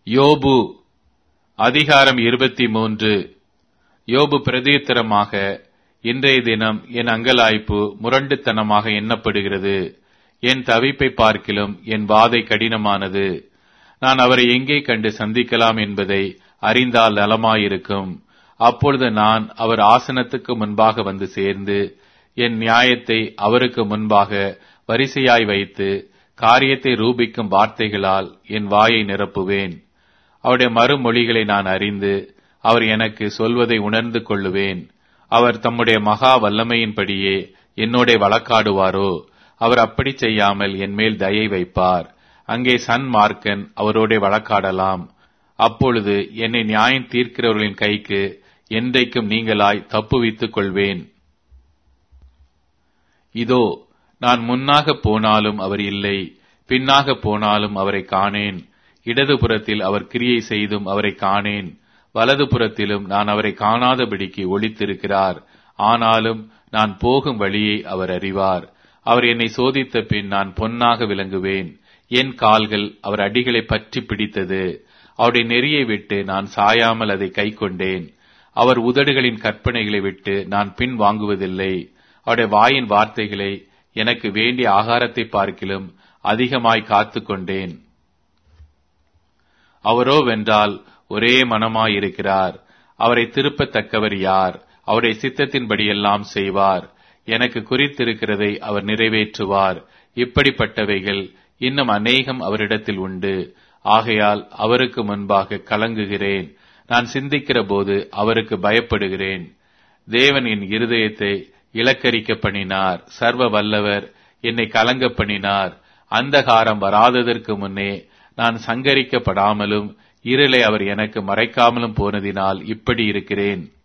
யோபு அதிகாரம் இருபத்தி மூன்று யோபு பிரதியுத்தரமாக இன்றைய தினம் என் அங்கலாய்ப்பு முரண்டுத்தனமாக எண்ணப்படுகிறது என் தவிப்பை பார்க்கிலும் என் வாதை கடினமானது நான் அவரை எங்கே கண்டு சந்திக்கலாம் என்பதை அறிந்தால் நலமாயிருக்கும் அப்பொழுது நான் அவர் ஆசனத்துக்கு முன்பாக வந்து சேர்ந்து என் நியாயத்தை அவருக்கு முன்பாக வரிசையாய் வைத்து காரியத்தை ரூபிக்கும் வார்த்தைகளால் என் வாயை நிரப்புவேன் அவருடைய மறுமொழிகளை நான் அறிந்து அவர் எனக்கு சொல்வதை உணர்ந்து கொள்ளுவேன் அவர் தம்முடைய மகா வல்லமையின்படியே என்னோட வழக்காடுவாரோ அவர் அப்படி செய்யாமல் என் மேல் தயை வைப்பார் அங்கே சன் மார்க்கன் அவரோட வழக்காடலாம் அப்பொழுது என்னை நியாயம் தீர்க்கிறவர்களின் கைக்கு என்றைக்கும் நீங்களாய் தப்புவித்துக் கொள்வேன் இதோ நான் முன்னாக போனாலும் அவர் இல்லை பின்னாக போனாலும் அவரை காணேன் இடதுபுறத்தில் அவர் கிரியை செய்தும் அவரை காணேன் வலதுபுறத்திலும் நான் அவரை காணாதபடிக்கு ஒளித்திருக்கிறார் ஆனாலும் நான் போகும் வழியை அவர் அறிவார் அவர் என்னை சோதித்த பின் நான் பொன்னாக விளங்குவேன் என் கால்கள் அவர் அடிகளை பற்றி பிடித்தது அவருடைய நெறியை விட்டு நான் சாயாமல் அதை கை கொண்டேன் அவர் உதடுகளின் கற்பனைகளை விட்டு நான் பின் வாங்குவதில்லை அவருடைய வாயின் வார்த்தைகளை எனக்கு வேண்டிய ஆகாரத்தை பார்க்கிலும் அதிகமாய் காத்து கொண்டேன் அவரோ வென்றால் ஒரே மனமாயிருக்கிறார் அவரை திருப்பத்தக்கவர் யார் அவருடைய சித்தத்தின்படியெல்லாம் செய்வார் எனக்கு குறித்திருக்கிறதை அவர் நிறைவேற்றுவார் இப்படிப்பட்டவைகள் இன்னும் அநேகம் அவரிடத்தில் உண்டு ஆகையால் அவருக்கு முன்பாக கலங்குகிறேன் நான் சிந்திக்கிற போது அவருக்கு பயப்படுகிறேன் தேவன் என் இருதயத்தை இலக்கரிக்க பண்ணினார் சர்வ வல்லவர் என்னை கலங்க பண்ணினார் அந்தகாரம் வராததற்கு முன்னே நான் சங்கரிக்கப்படாமலும் இருளை அவர் எனக்கு மறைக்காமலும் போனதினால் இப்படி இருக்கிறேன்